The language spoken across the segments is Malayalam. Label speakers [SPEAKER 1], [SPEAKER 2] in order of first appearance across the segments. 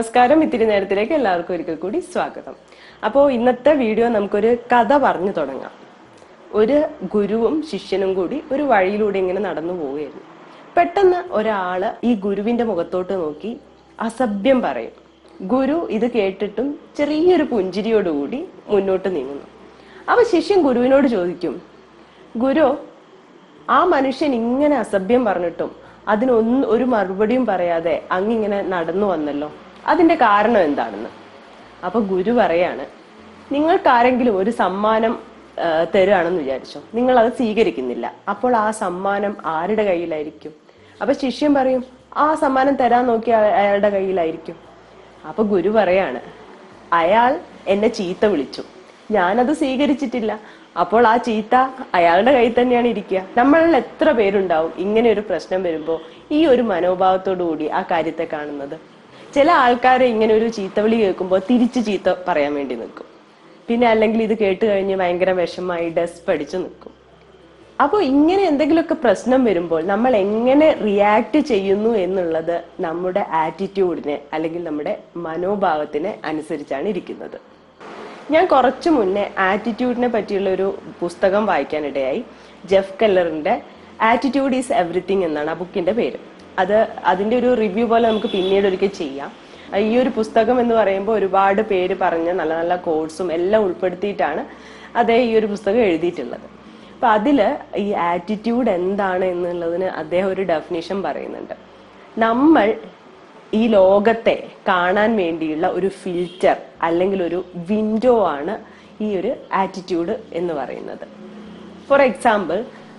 [SPEAKER 1] നമസ്കാരം ഇത്തിരി നേരത്തിലേക്ക് എല്ലാവർക്കും ഒരിക്കൽ കൂടി സ്വാഗതം അപ്പോൾ ഇന്നത്തെ വീഡിയോ നമുക്കൊരു കഥ പറഞ്ഞു തുടങ്ങാം ഒരു ഗുരുവും ശിഷ്യനും കൂടി ഒരു വഴിയിലൂടെ ഇങ്ങനെ നടന്നു പോവുകയായിരുന്നു പെട്ടെന്ന് ഒരാള് ഈ ഗുരുവിന്റെ മുഖത്തോട്ട് നോക്കി അസഭ്യം പറയും ഗുരു ഇത് കേട്ടിട്ടും ചെറിയൊരു പുഞ്ചിരിയോടുകൂടി മുന്നോട്ട് നീങ്ങുന്നു അപ്പൊ ശിഷ്യൻ ഗുരുവിനോട് ചോദിക്കും ഗുരു ആ മനുഷ്യൻ ഇങ്ങനെ അസഭ്യം പറഞ്ഞിട്ടും അതിനൊന്നും ഒരു മറുപടിയും പറയാതെ അങ്ങിങ്ങനെ നടന്നു വന്നല്ലോ അതിന്റെ കാരണം എന്താണെന്ന് അപ്പൊ ഗുരു പറയാണ് നിങ്ങൾക്കാരെങ്കിലും ഒരു സമ്മാനം ആ, തരുകയാണെന്ന് വിചാരിച്ചോ നിങ്ങൾ അത് സ്വീകരിക്കുന്നില്ല അപ്പോൾ ആ സമ്മാനം ആരുടെ കയ്യിലായിരിക്കും അപ്പൊ ശിഷ്യൻ പറയും ആ സമ്മാനം തരാൻ നോക്കി അയ- അയാളുടെ കയ്യിലായിരിക്കും അപ്പൊ ഗുരു പറയാണ് അയാൾ എന്നെ ചീത്ത വിളിച്ചു ഞാനത് സ്വീകരിച്ചിട്ടില്ല അപ്പോൾ ആ ചീത്ത അയാളുടെ കയ്യിൽ തന്നെയാണ് ഇരിക്കുക നമ്മളിൽ എത്ര പേരുണ്ടാവും ഇങ്ങനെ ഒരു പ്രശ്നം വരുമ്പോൾ ഈ ഒരു മനോഭാവത്തോടു കൂടി ആ കാര്യത്തെ കാണുന്നത് ചില ആൾക്കാരെ ഇങ്ങനെ ഒരു ചീത്തവിളി കേൾക്കുമ്പോൾ തിരിച്ച് ചീത്ത പറയാൻ വേണ്ടി നിൽക്കും പിന്നെ അല്ലെങ്കിൽ ഇത് കേട്ട് കഴിഞ്ഞ് ഭയങ്കര വിഷമായി ഡെസ്പ് അടിച്ച് നിൽക്കും അപ്പോൾ ഇങ്ങനെ എന്തെങ്കിലുമൊക്കെ പ്രശ്നം വരുമ്പോൾ നമ്മൾ എങ്ങനെ റിയാക്ട് ചെയ്യുന്നു എന്നുള്ളത് നമ്മുടെ ആറ്റിറ്റ്യൂഡിനെ അല്ലെങ്കിൽ നമ്മുടെ മനോഭാവത്തിനെ അനുസരിച്ചാണ് ഇരിക്കുന്നത് ഞാൻ കുറച്ചു മുന്നേ ആറ്റിറ്റ്യൂഡിനെ പറ്റിയുള്ള ഒരു പുസ്തകം വായിക്കാനിടയായി ജെഫ് കെല്ലറിന്റെ ആറ്റിറ്റ്യൂഡ് ഈസ് എവറിത്തിങ് എന്നാണ് ആ ബുക്കിന്റെ പേര് അത് അതിന്റെ ഒരു റിവ്യൂ പോലെ നമുക്ക് പിന്നീട് ഒരിക്കൽ ചെയ്യാം ഈ ഒരു പുസ്തകം എന്ന് പറയുമ്പോൾ ഒരുപാട് പേര് പറഞ്ഞ നല്ല നല്ല കോഴ്സും എല്ലാം ഉൾപ്പെടുത്തിയിട്ടാണ് അതേ ഈ ഒരു പുസ്തകം എഴുതിയിട്ടുള്ളത് അപ്പൊ അതില് ഈ ആറ്റിറ്റ്യൂഡ് എന്താണ് എന്നുള്ളതിന് അദ്ദേഹം ഒരു ഡെഫിനിഷൻ പറയുന്നുണ്ട് നമ്മൾ ഈ ലോകത്തെ കാണാൻ വേണ്ടിയുള്ള ഒരു ഫിൽറ്റർ അല്ലെങ്കിൽ ഒരു വിൻഡോ ആണ് ഈ ഒരു ആറ്റിറ്റ്യൂഡ് എന്ന് പറയുന്നത് ഫോർ എക്സാമ്പിൾ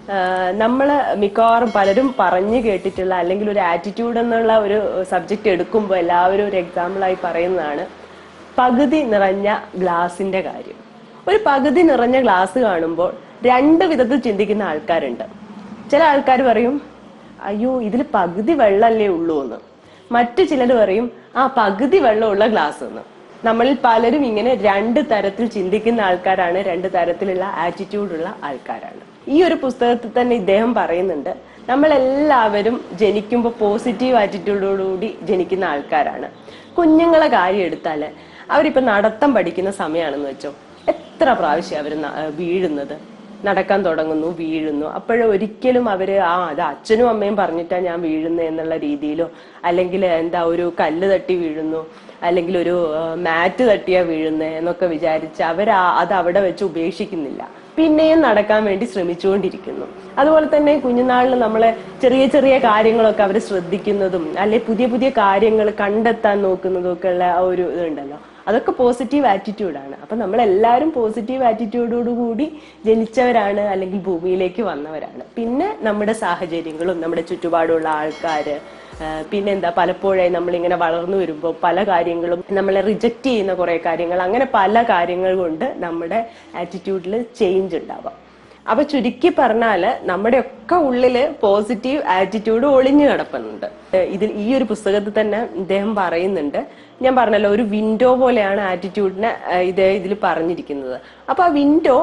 [SPEAKER 1] നമ്മൾ മിക്കവാറും പലരും പറഞ്ഞു കേട്ടിട്ടുള്ള അല്ലെങ്കിൽ ഒരു ആറ്റിറ്റ്യൂഡ് എന്നുള്ള ഒരു സബ്ജക്റ്റ് എടുക്കുമ്പോൾ എല്ലാവരും ഒരു എക്സാമ്പിളായി പറയുന്നതാണ് പകുതി നിറഞ്ഞ ഗ്ലാസിന്റെ കാര്യം ഒരു പകുതി നിറഞ്ഞ ഗ്ലാസ് കാണുമ്പോൾ രണ്ട് വിധത്തിൽ ചിന്തിക്കുന്ന ആൾക്കാരുണ്ട് ചില ആൾക്കാർ പറയും അയ്യോ ഇതിൽ പകുതി വെള്ളമല്ലേ ഉള്ളൂ എന്ന് മറ്റു ചിലർ പറയും ആ പകുതി വെള്ളമുള്ള ഗ്ലാസ് എന്ന് നമ്മളിൽ പലരും ഇങ്ങനെ രണ്ട് തരത്തിൽ ചിന്തിക്കുന്ന ആൾക്കാരാണ് രണ്ട് തരത്തിലുള്ള ആറ്റിറ്റ്യൂഡുള്ള ആൾക്കാരാണ് ഈ ഒരു പുസ്തകത്തിൽ തന്നെ ഇദ്ദേഹം പറയുന്നുണ്ട് നമ്മൾ എല്ലാവരും ജനിക്കുമ്പോൾ പോസിറ്റീവ് ആറ്റിറ്റ്യൂഡോടുകൂടി ജനിക്കുന്ന ആൾക്കാരാണ് കുഞ്ഞുങ്ങളെ കാര്യം എടുത്താല് അവരിപ്പോ നടത്തം പഠിക്കുന്ന സമയമാണെന്ന് വെച്ചോ എത്ര പ്രാവശ്യം അവർ വീഴുന്നത് നടക്കാൻ തുടങ്ങുന്നു വീഴുന്നു അപ്പോഴും ഒരിക്കലും അവര് ആ അത് അച്ഛനും അമ്മയും പറഞ്ഞിട്ടാ ഞാൻ വീഴുന്നത് എന്നുള്ള രീതിയിലോ അല്ലെങ്കിൽ എന്താ ഒരു കല്ല് തട്ടി വീഴുന്നു അല്ലെങ്കിൽ ഒരു മാറ്റ് തട്ടിയാ വീഴുന്നത് എന്നൊക്കെ വിചാരിച്ച് അവർ അത് അവിടെ വെച്ച് ഉപേക്ഷിക്കുന്നില്ല പിന്നെയും നടക്കാൻ വേണ്ടി ശ്രമിച്ചുകൊണ്ടിരിക്കുന്നു അതുപോലെ തന്നെ കുഞ്ഞുനാളിൽ നമ്മളെ ചെറിയ ചെറിയ കാര്യങ്ങളൊക്കെ അവർ ശ്രദ്ധിക്കുന്നതും അല്ലെ പുതിയ പുതിയ കാര്യങ്ങൾ കണ്ടെത്താൻ നോക്കുന്നതും ഒക്കെ ഉള്ള ആ ഒരു ഇതുണ്ടല്ലോ അതൊക്കെ പോസിറ്റീവ് ആറ്റിറ്റ്യൂഡാണ് അപ്പൊ നമ്മൾ എല്ലാവരും പോസിറ്റീവ് ആറ്റിറ്റ്യൂഡോടുകൂടി ജനിച്ചവരാണ് അല്ലെങ്കിൽ ഭൂമിയിലേക്ക് വന്നവരാണ് പിന്നെ നമ്മുടെ സാഹചര്യങ്ങളും നമ്മുടെ ചുറ്റുപാടുള്ള ആൾക്കാര് ആ, പിന്നെന്താ പലപ്പോഴായി നമ്മളിങ്ങനെ വളർന്നു വരുമ്പോൾ പല കാര്യങ്ങളും നമ്മളെ റിജക്റ്റ് ചെയ്യുന്ന കുറെ കാര്യങ്ങൾ അങ്ങനെ പല കാര്യങ്ങൾ കൊണ്ട് നമ്മുടെ ആറ്റിറ്റ്യൂഡിൽ ചേഞ്ച് ഉണ്ടാവാം അപ്പൊ ചുരുക്കി പറഞ്ഞാല് നമ്മുടെ ഒക്കെ ഉള്ളില് പോസിറ്റീവ് ആറ്റിറ്റ്യൂഡ് ഒളിഞ്ഞു കിടപ്പുന്നുണ്ട് ഏഹ് ഇതിൽ ഈ ഒരു പുസ്തകത്തിൽ തന്നെ ഇദ്ദേഹം പറയുന്നുണ്ട് ഞാൻ പറഞ്ഞല്ലോ ഒരു വിൻഡോ പോലെയാണ് ആറ്റിറ്റ്യൂഡിനെ ഇത് ഇതിൽ പറഞ്ഞിരിക്കുന്നത് അപ്പൊ ആ വിൻഡോ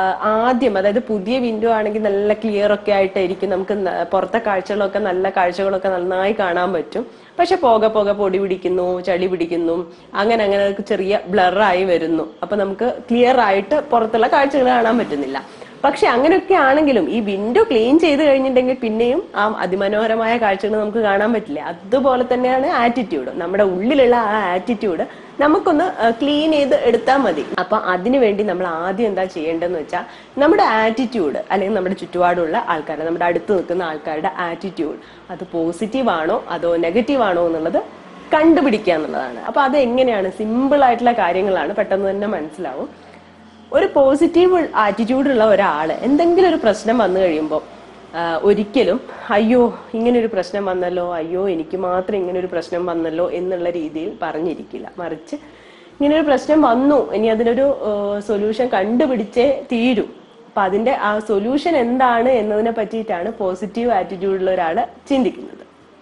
[SPEAKER 1] ആദ്യം അതായത് പുതിയ വിൻഡോ ആണെങ്കിൽ നല്ല ക്ലിയർ ഒക്കെ ആയിട്ടായിരിക്കും നമുക്ക് ന- പുറത്തെ കാഴ്ചകളൊക്കെ നല്ല കാഴ്ചകളൊക്കെ നന്നായി കാണാൻ പറ്റും പക്ഷെ പോകെ പോകെ പൊടി പിടിക്കുന്നു ചളി പിടിക്കുന്നു അങ്ങനെ അങ്ങനെ അതൊക്കെ ചെറിയ ബ്ലറായി വരുന്നു അപ്പൊ നമുക്ക് ക്ലിയർ ആയിട്ട് പുറത്തുള്ള കാഴ്ചകൾ കാണാൻ പറ്റുന്നില്ല പക്ഷെ അങ്ങനെയൊക്കെ ആണെങ്കിലും ഈ വിൻഡോ ക്ലീൻ ചെയ്ത് കഴിഞ്ഞിട്ടുണ്ടെങ്കിൽ പിന്നെയും ആ അതിമനോഹരമായ കാഴ്ചകൾ നമുക്ക് കാണാൻ പറ്റില്ല അതുപോലെ തന്നെയാണ് ആറ്റിറ്റ്യൂഡ് നമ്മുടെ ഉള്ളിലുള്ള ആ ആറ്റിറ്റ്യൂഡ് നമുക്കൊന്ന് ക്ലീൻ ചെയ്ത് എടുത്താൽ മതി അപ്പൊ അതിനു വേണ്ടി നമ്മൾ ആദ്യം എന്താ ചെയ്യേണ്ടതെന്ന് വെച്ചാൽ നമ്മുടെ ആറ്റിറ്റ്യൂഡ് അല്ലെങ്കിൽ നമ്മുടെ ചുറ്റുപാടുള്ള ആൾക്കാർ നമ്മുടെ അടുത്ത് നിൽക്കുന്ന ആൾക്കാരുടെ ആറ്റിറ്റ്യൂഡ് അത് പോസിറ്റീവ് ആണോ അതോ നെഗറ്റീവ് ആണോ എന്നുള്ളത് കണ്ടുപിടിക്കുക എന്നുള്ളതാണ് അപ്പൊ അത് എങ്ങനെയാണ് സിമ്പിൾ ആയിട്ടുള്ള കാര്യങ്ങളാണ് പെട്ടെന്ന് തന്നെ മനസ്സിലാവും ഒരു പോസിറ്റീവ് ആറ്റിറ്റ്യൂഡ് ഉള്ള ഒരാള് എന്തെങ്കിലും ഒരു പ്രശ്നം വന്നു കഴിയുമ്പോൾ ഒരിക്കലും അയ്യോ ഇങ്ങനെ ഒരു പ്രശ്നം വന്നല്ലോ അയ്യോ എനിക്ക് മാത്രം ഇങ്ങനെ ഒരു പ്രശ്നം വന്നല്ലോ എന്നുള്ള രീതിയിൽ പറഞ്ഞിരിക്കില്ല മറിച്ച് ഇങ്ങനെ ഒരു പ്രശ്നം വന്നു ഇനി അതിനൊരു സൊല്യൂഷൻ കണ്ടുപിടിച്ചേ തീരൂ അപ്പൊ അതിന്റെ ആ സൊല്യൂഷൻ എന്താണ് എന്നതിനെ പറ്റിയിട്ടാണ് പോസിറ്റീവ് ആറ്റിറ്റ്യൂഡുള്ള ഒരാള് ചിന്തിക്കുന്നത്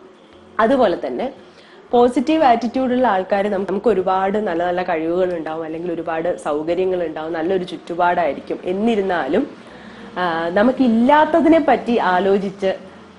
[SPEAKER 1] അതുപോലെ തന്നെ പോസിറ്റീവ് ആറ്റിറ്റ്യൂഡുള്ള ആൾക്കാർ നമുക്ക് ഒരുപാട് നല്ല നല്ല കഴിവുകൾ ഉണ്ടാവും അല്ലെങ്കിൽ ഒരുപാട് സൗകര്യങ്ങൾ ഉണ്ടാവും നല്ലൊരു ചുറ്റുപാടായിരിക്കും എന്നിരുന്നാലും ആ, നമുക്കില്ലാത്തതിനെ പറ്റി ആലോചിച്ച്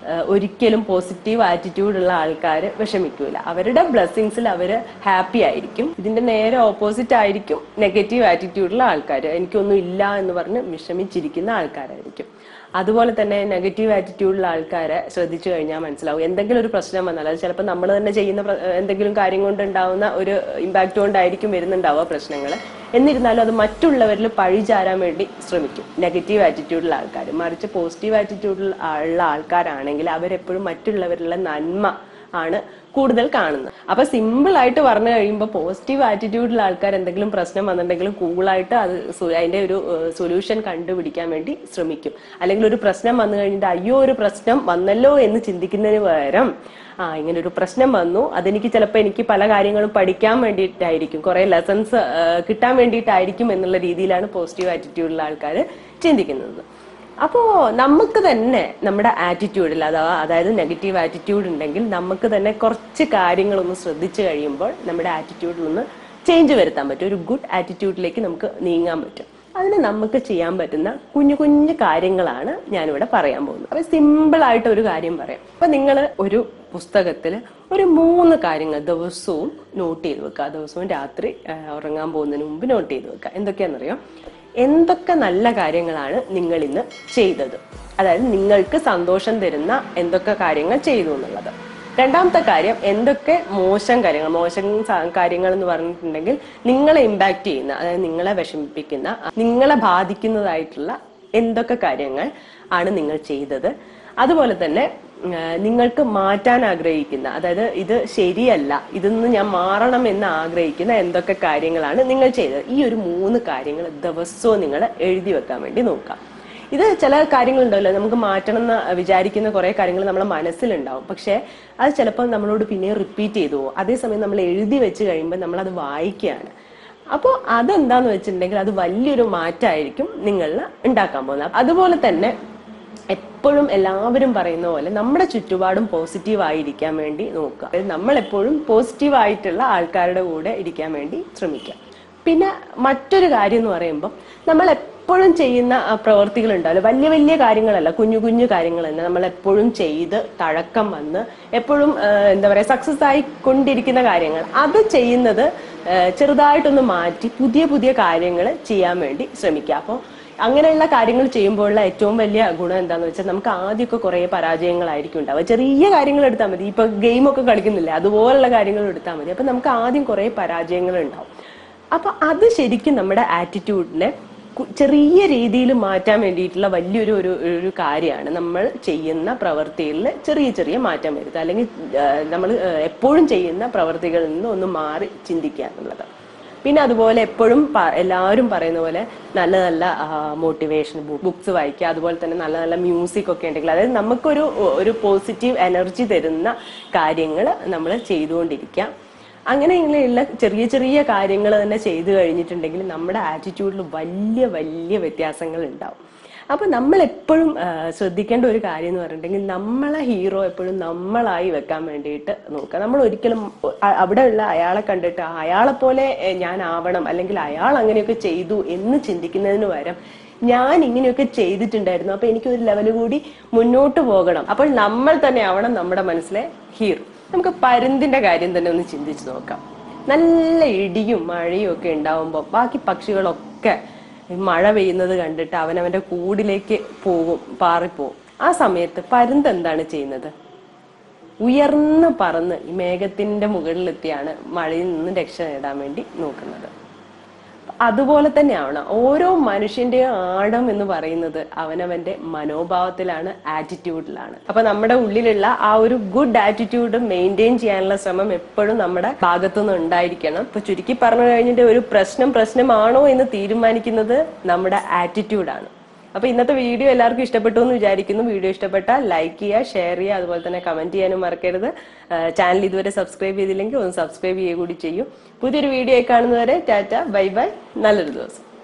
[SPEAKER 1] ഏഹ് ഒരിക്കലും പോസിറ്റീവ് ആറ്റിറ്റ്യൂഡ് ഉള്ള ആൾക്കാർ വിഷമിക്കൂല അവരുടെ ബ്ലെസ്സിങ്സിൽ അവർ ഹാപ്പി ആയിരിക്കും ഇതിന്റെ നേരെ ഓപ്പോസിറ്റ് ആയിരിക്കും നെഗറ്റീവ് ആറ്റിറ്റ്യൂഡുള്ള ആൾക്കാർ എനിക്കൊന്നും ഇല്ല എന്ന് പറഞ്ഞ് വിഷമിച്ചിരിക്കുന്ന ആൾക്കാരായിരിക്കും അതുപോലെ തന്നെ നെഗറ്റീവ് ആറ്റിറ്റ്യൂഡുള്ള ആൾക്കാരെ ശ്രദ്ധിച്ചു കഴിഞ്ഞാൽ മനസ്സിലാവും എന്തെങ്കിലും ഒരു പ്രശ്നം വന്നാൽ അത് ചിലപ്പോൾ നമ്മൾ തന്നെ ചെയ്യുന്ന പ്ര- എന്തെങ്കിലും കാര്യം കൊണ്ട് ഉണ്ടാവുന്ന ഒരു ഇമ്പാക്ട് കൊണ്ടായിരിക്കും വരുന്നുണ്ടാവുക പ്രശ്നങ്ങൾ എന്നിരുന്നാലും അത് മറ്റുള്ളവരിൽ പഴി ചാരാൻ വേണ്ടി ശ്രമിക്കും നെഗറ്റീവ് ആറ്റിറ്റ്യൂഡുള്ള ആൾക്കാർ മറിച്ച് പോസിറ്റീവ് ആറ്റിറ്റ്യൂഡിൽ ഉള്ള ആൾക്കാരാണെങ്കിൽ അവരെപ്പോഴും മറ്റുള്ളവരിലുള്ള നന്മ ആണ് കൂടുതൽ കാണുന്നത് അപ്പൊ സിമ്പിൾ ആയിട്ട് പറഞ്ഞു കഴിയുമ്പോൾ പോസിറ്റീവ് ആറ്റിറ്റ്യൂഡിലുള്ള ആൾക്കാർ എന്തെങ്കിലും പ്രശ്നം വന്നിട്ടുണ്ടെങ്കിലും കൂളായിട്ട് അത് സു- അതിന്റെ ഒരു സൊല്യൂഷൻ കണ്ടുപിടിക്കാൻ വേണ്ടി ശ്രമിക്കും അല്ലെങ്കിൽ ഒരു പ്രശ്നം വന്നു കഴിഞ്ഞിട്ട് അയ്യോ ഒരു പ്രശ്നം വന്നല്ലോ എന്ന് ചിന്തിക്കുന്നതിന് പകരം ആ ഇങ്ങനെ ഒരു പ്രശ്നം വന്നു അതെനിക്ക് ചിലപ്പോൾ എനിക്ക് പല കാര്യങ്ങളും പഠിക്കാൻ വേണ്ടിയിട്ടായിരിക്കും കുറെ ലെസൺസ് കിട്ടാൻ വേണ്ടിയിട്ടായിരിക്കും എന്നുള്ള രീതിയിലാണ് പോസിറ്റീവ് ആറ്റിറ്റ്യൂഡുള്ള ആൾക്കാർ ചിന്തിക്കുന്നത് അപ്പോ നമുക്ക് തന്നെ നമ്മുടെ ആറ്റിറ്റ്യൂഡിൽ അഥവാ അതായത് നെഗറ്റീവ് ആറ്റിറ്റ്യൂഡ് ഉണ്ടെങ്കിൽ നമുക്ക് തന്നെ കുറച്ച് കാര്യങ്ങളൊന്ന് ശ്രദ്ധിച്ചു കഴിയുമ്പോൾ നമ്മുടെ ആറ്റിറ്റ്യൂഡിൽ ഒന്ന് ചേഞ്ച് വരുത്താൻ പറ്റും ഒരു ഗുഡ് ആറ്റിറ്റ്യൂഡിലേക്ക് നമുക്ക് നീങ്ങാൻ പറ്റും അതിന് നമുക്ക് ചെയ്യാൻ പറ്റുന്ന കുഞ്ഞു കുഞ്ഞു കാര്യങ്ങളാണ് ഞാനിവിടെ പറയാൻ പോകുന്നത് അപ്പൊ സിമ്പിൾ ആയിട്ട് ഒരു കാര്യം പറയാം അപ്പൊ നിങ്ങൾ ഒരു പുസ്തകത്തിൽ ഒരു മൂന്ന് കാര്യങ്ങൾ ദിവസവും നോട്ട് ചെയ്ത് വെക്കുക ദിവസവും രാത്രി ആ, ഉറങ്ങാൻ പോകുന്നതിന് മുമ്പ് നോട്ട് ചെയ്ത് വെക്കുക എന്തൊക്കെയാണെന്നറിയാം എന്തൊക്കെ നല്ല കാര്യങ്ങളാണ് നിങ്ങൾ ഇന്ന് ചെയ്തത് അതായത് നിങ്ങൾക്ക് സന്തോഷം തരുന്ന എന്തൊക്കെ കാര്യങ്ങൾ ചെയ്തു എന്നുള്ളത് രണ്ടാമത്തെ കാര്യം എന്തൊക്കെ മോശം കാര്യങ്ങൾ മോശം സ- കാര്യങ്ങൾ എന്ന് പറഞ്ഞിട്ടുണ്ടെങ്കിൽ നിങ്ങളെ ഇമ്പാക്ട് ചെയ്യുന്ന അതായത് നിങ്ങളെ വിഷമിപ്പിക്കുന്ന നിങ്ങളെ ബാധിക്കുന്നതായിട്ടുള്ള എന്തൊക്കെ കാര്യങ്ങൾ ആണ് നിങ്ങൾ ചെയ്തത് അതുപോലെ തന്നെ ഉം, ആ, നിങ്ങൾക്ക് മാറ്റാൻ ആഗ്രഹിക്കുന്ന അതായത് ഇത് ശരിയല്ല ഇതൊന്ന് ഞാൻ മാറണം എന്ന് ആഗ്രഹിക്കുന്ന എന്തൊക്കെ കാര്യങ്ങളാണ് നിങ്ങൾ ചെയ്തത് ഈ ഒരു മൂന്ന് കാര്യങ്ങൾ ദിവസവും നിങ്ങൾ എഴുതി വെക്കാൻ വേണ്ടി നോക്കാം ഇത് ചില കാര്യങ്ങളുണ്ടല്ലോ നമുക്ക് മാറ്റണം എന്ന് വിചാരിക്കുന്ന കുറെ കാര്യങ്ങൾ നമ്മുടെ മനസ്സിലുണ്ടാവും പക്ഷെ അത് ചിലപ്പോൾ നമ്മളോട് പിന്നെ റിപ്പീറ്റ് ചെയ്തു പോകും അതേസമയം നമ്മൾ എഴുതി വെച്ച് കഴിയുമ്പോൾ നമ്മൾ അത് വായിക്കുകയാണ് അപ്പോൾ അതെന്താന്ന് വെച്ചിട്ടുണ്ടെങ്കിൽ അത് വലിയൊരു മാറ്റമായിരിക്കും നിങ്ങളിൽ ഉണ്ടാക്കാൻ പോകുന്നത് അതുപോലെ തന്നെ എപ്പോഴും എല്ലാവരും പറയുന്ന പോലെ നമ്മുടെ ചുറ്റുപാടും പോസിറ്റീവ് ആയിരിക്കാൻ വേണ്ടി നോക്കുക അതായത് നമ്മൾ എപ്പോഴും പോസിറ്റീവ് ആയിട്ടുള്ള ആൾക്കാരുടെ കൂടെ ഇരിക്കാൻ വേണ്ടി ശ്രമിക്കുക പിന്നെ മറ്റൊരു കാര്യം എന്ന് പറയുമ്പോൾ നമ്മൾ എപ്പോഴും ചെയ്യുന്ന ആ, പ്രവർത്തികളുണ്ടാവില്ല വലിയ വലിയ കാര്യങ്ങളല്ല കുഞ്ഞു കുഞ്ഞു കാര്യങ്ങൾ തന്നെ നമ്മൾ എപ്പോഴും ചെയ്ത് തഴക്കം വന്ന് എപ്പോഴും ആ, എന്താ പറയുക സക്സസ് ആയി കൊണ്ടിരിക്കുന്ന കാര്യങ്ങൾ അത് ചെയ്യുന്നത് ആ, ചെറുതായിട്ടൊന്ന് മാറ്റി പുതിയ പുതിയ കാര്യങ്ങൾ ചെയ്യാൻ വേണ്ടി ശ്രമിക്കുക അപ്പോൾ അങ്ങനെയുള്ള കാര്യങ്ങൾ ചെയ്യുമ്പോഴുള്ള ഏറ്റവും വലിയ ഗുണം എന്താന്ന് വെച്ചാൽ നമുക്ക് ആദ്യമൊക്കെ കുറെ പരാജയങ്ങളായിരിക്കും ഉണ്ടാവുക ചെറിയ കാര്യങ്ങൾ എടുത്താൽ മതി ഇപ്പൊ ഗെയിമൊക്കെ കളിക്കുന്നില്ലേ അതുപോലുള്ള കാര്യങ്ങൾ എടുത്താൽ മതി അപ്പൊ നമുക്ക് ആദ്യം കുറെ പരാജയങ്ങൾ ഉണ്ടാവും അപ്പൊ അത് ശരിക്കും നമ്മുടെ ആറ്റിറ്റ്യൂഡിനെ കു- ചെറിയ രീതിയിൽ മാറ്റാൻ വേണ്ടിയിട്ടുള്ള വലിയൊരു ഒരു ഒരു കാര്യമാണ് നമ്മൾ ചെയ്യുന്ന പ്രവൃത്തിയിൽ ചെറിയ ചെറിയ മാറ്റം വരുത്തുക അല്ലെങ്കിൽ നമ്മൾ എപ്പോഴും ചെയ്യുന്ന പ്രവൃത്തികളിൽ നിന്ന് ഒന്ന് മാറി ചിന്തിക്കുക എന്നുള്ളത് പിന്നെ അതുപോലെ എപ്പോഴും പ- എല്ലാവരും പറയുന്ന പോലെ നല്ല നല്ല മോട്ടിവേഷൻ ബുക്സ് വായിക്കുക അതുപോലെ തന്നെ നല്ല നല്ല മ്യൂസിക് ഒക്കെ ഉണ്ടെങ്കിൽ അതായത് നമുക്കൊരു ഒരു പോസിറ്റീവ് എനർജി തരുന്ന കാര്യങ്ങൾ നമ്മൾ ചെയ്തുകൊണ്ടിരിക്കുക അങ്ങനെയുള്ള ചെറിയ ചെറിയ കാര്യങ്ങൾ തന്നെ ചെയ്തു കഴിഞ്ഞിട്ടുണ്ടെങ്കിൽ നമ്മുടെ ആറ്റിറ്റ്യൂഡിൽ വലിയ വലിയ വ്യത്യാസങ്ങൾ ഉണ്ടാവും അപ്പൊ നമ്മൾ എപ്പോഴും ശ്രദ്ധിക്കേണ്ട ഒരു കാര്യം എന്ന് പറഞ്ഞിട്ടുണ്ടെങ്കിൽ നമ്മളെ ഹീറോ എപ്പോഴും നമ്മളായി വെക്കാൻ വേണ്ടിയിട്ട് നോക്കുക നമ്മൾ ഒരിക്കലും അ- അവിടെയുള്ള അയാളെ കണ്ടിട്ട് അയാളെ പോലെ ഏ, ഞാൻ ആവണം അല്ലെങ്കിൽ അയാൾ അങ്ങനെയൊക്കെ ചെയ്തു എന്ന് ചിന്തിക്കുന്നതിന് പകരം ഞാൻ ഇങ്ങനെയൊക്കെ ചെയ്തിട്ടുണ്ടായിരുന്നു അപ്പൊ എനിക്ക് ഒരു ലെവൽ കൂടി മുന്നോട്ട് പോകണം അപ്പോൾ നമ്മൾ തന്നെ ആവണം നമ്മുടെ മനസ്സിലെ ഹീറോ നമുക്ക് പരുന്തിന്റെ കാര്യം തന്നെ ഒന്ന് ചിന്തിച്ചു നോക്കാം നല്ല ഇടിയും മഴയും ഒക്കെ ഉണ്ടാവുമ്പോൾ ബാക്കി പക്ഷികളൊക്കെ ഈ മഴ പെയ്യുന്നത് കണ്ടിട്ട് അവനവന്റെ കൂടിലേക്ക് പോകും പാറിപ്പോവും ആ സമയത്ത് പരുന്ത് എന്താണ് ചെയ്യുന്നത് ഉയർന്ന് പറന്ന് ഈ മേഘത്തിന്റെ മുകളിലെത്തിയാണ് മഴയിൽ നിന്ന് രക്ഷ നേടാൻ വേണ്ടി നോക്കുന്നത് അതുപോലെ തന്നെയാണ് ഓരോ മനുഷ്യന്റെയും ആഴം എന്ന് പറയുന്നത് അവനവന്റെ മനോഭാവത്തിലാണ് ആറ്റിറ്റ്യൂഡിലാണ് അപ്പൊ നമ്മുടെ ഉള്ളിലുള്ള ആ ഒരു ഗുഡ് ആറ്റിറ്റ്യൂഡ് മെയിൻറ്റെയിൻ ചെയ്യാനുള്ള ശ്രമം എപ്പോഴും നമ്മുടെ ഭാഗത്തുനിന്ന് ഉണ്ടായിരിക്കണം ഇപ്പൊ ചുരുക്കി പറഞ്ഞു കഴിഞ്ഞിട്ട് ഒരു പ്രശ്നം പ്രശ്നമാണോ എന്ന് തീരുമാനിക്കുന്നത് നമ്മുടെ ആറ്റിറ്റ്യൂഡാണ് അപ്പൊ ഇന്നത്തെ വീഡിയോ എല്ലാവർക്കും ഇഷ്ടപ്പെട്ടു എന്ന് വിചാരിക്കുന്നു വീഡിയോ ഇഷ്ടപ്പെട്ടാൽ ലൈക്ക് ചെയ്യുക ഷെയർ ചെയ്യുക അതുപോലെ തന്നെ കമന്റ് ചെയ്യാനും മറക്കരുത് ചാനൽ ഇതുവരെ സബ്സ്ക്രൈബ് ചെയ്തില്ലെങ്കിൽ ഒന്ന് സബ്സ്ക്രൈബ് ചെയ്യുക കൂടി ചെയ്യും പുതിയൊരു വീഡിയോ കാണുന്നവരെ ടാറ്റ ബൈ ബൈ നല്ലൊരു ദിവസം